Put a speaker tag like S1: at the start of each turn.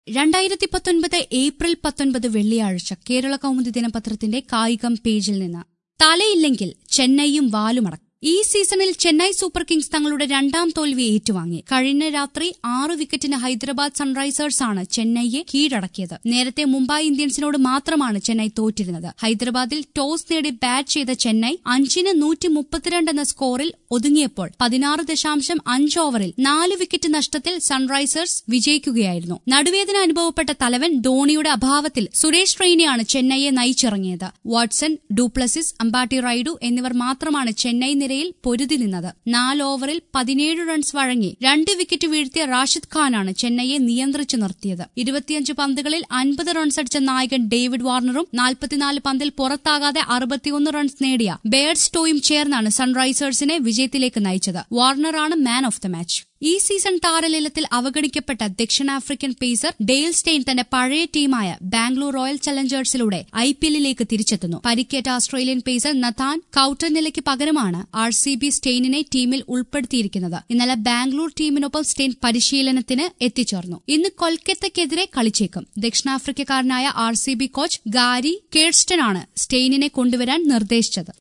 S1: രണ്ടായിരത്തി പത്തൊൻപത് ഏപ്രിൽ പത്തൊൻപത് വെള്ളിയാഴ്ച കേരള കൗമുദി ദിനപത്രത്തിന്റെ കായികം പേജിൽ നിന്ന് തലയില്ലെങ്കിൽ ചെന്നൈയും വാലുമടക്കും ഈ സീസണിൽ ചെന്നൈ സൂപ്പർ കിങ്സ് തങ്ങളുടെ രണ്ടാം തോൽവി ഏറ്റുവാങ്ങി കഴിഞ്ഞ രാത്രി ആറ് വിക്കറ്റിന് ഹൈദരാബാദ് സൺറൈസേഴ്സാണ് ചെന്നൈയെ കീഴടക്കിയത് നേരത്തെ മുംബൈ ഇന്ത്യൻസിനോട് മാത്രമാണ് ചെന്നൈ തോറ്റിരുന്നത് ഹൈദരാബാദിൽ ടോസ് നേടി ബാറ്റ് ചെയ്ത ചെന്നൈ അഞ്ചിന് നൂറ്റി മുപ്പത്തിരണ്ട് എന്ന സ്കോറിൽ ഒതുങ്ങിയപ്പോൾ പതിനാറ് ദശാംശം അഞ്ച് ഓവറിൽ നാല് വിക്കറ്റ് നഷ്ടത്തിൽ സൺറൈസേഴ്സ് വിജയിക്കുകയായിരുന്നു നടുവേദന അനുഭവപ്പെട്ട തലവൻ ധോണിയുടെ അഭാവത്തിൽ സുരേഷ് റെയ്നയാണ് ചെന്നൈയെ നയിച്ചിറങ്ങിയത് വാട്സൺ ഡൂപ്ലസിസ് അമ്പാട്ടി റൈഡു എന്നിവർ മാത്രമാണ് ചെന്നൈ നിരയിൽ പൊരുതി നിന്നത് നാല് ഓവറിൽ പതിനേഴ് റൺസ് വഴങ്ങി രണ്ട് വിക്കറ്റ് വീഴ്ത്തിയ റാഷിദ് ഖാനാണ് ചെന്നൈയെ നിയന്ത്രിച്ചു നിർത്തിയത് ഇരുപത്തിയഞ്ച് പന്തുകളിൽ അൻപത് റൺസ് അടിച്ച നായകൻ ഡേവിഡ് വാർണറും നാൽപ്പത്തിനാല് പന്തിൽ പുറത്താകാതെ അറുപത്തിയൊന്ന് റൺസ് നേടിയ ബേഡ് സ്റ്റോയും ചേർന്നാണ് സൺറൈസേഴ്സിനെ വിജയത്തിലേക്ക് നയിച്ചത് വാർണറാണ് മാൻ ഓഫ് ദ മാച്ച് ഈ സീസൺ താരലേലത്തിൽ അവഗണിക്കപ്പെട്ട ദക്ഷിണാഫ്രിക്കൻ പേസർ ഡെയിൽ സ്റ്റെയിൻ തന്റെ പഴയ ടീമായ ബാംഗ്ലൂർ റോയൽ ചലഞ്ചേഴ്സിലൂടെ ഐ പി എല്ലിലേക്ക് തിരിച്ചെത്തുന്നു പരിക്കേറ്റ ഓസ്ട്രേലിയൻ പേസർ നഥാൻ കൌട്ടർനിലയ്ക്ക് പകരമാണ് ആർ സി ബി സ്റ്റെയിനിനെ ടീമിൽ ഉൾപ്പെടുത്തിയിരിക്കുന്നത് ഇന്നലെ ബാംഗ്ലൂർ ടീമിനൊപ്പം സ്റ്റെയിൻ പരിശീലനത്തിന് എത്തിച്ചേർന്നു ഇന്ന് കൊൽക്കത്തയ്ക്കെതിരെ കളിച്ചേക്കും ദക്ഷിണാഫ്രിക്കക്കാരനായ R C B coach Gary കേഡ്സ്റ്റനാണ് സ്റ്റെയിനിനെ കൊണ്ടുവരാൻ നിർദ്ദേശിച്ചത്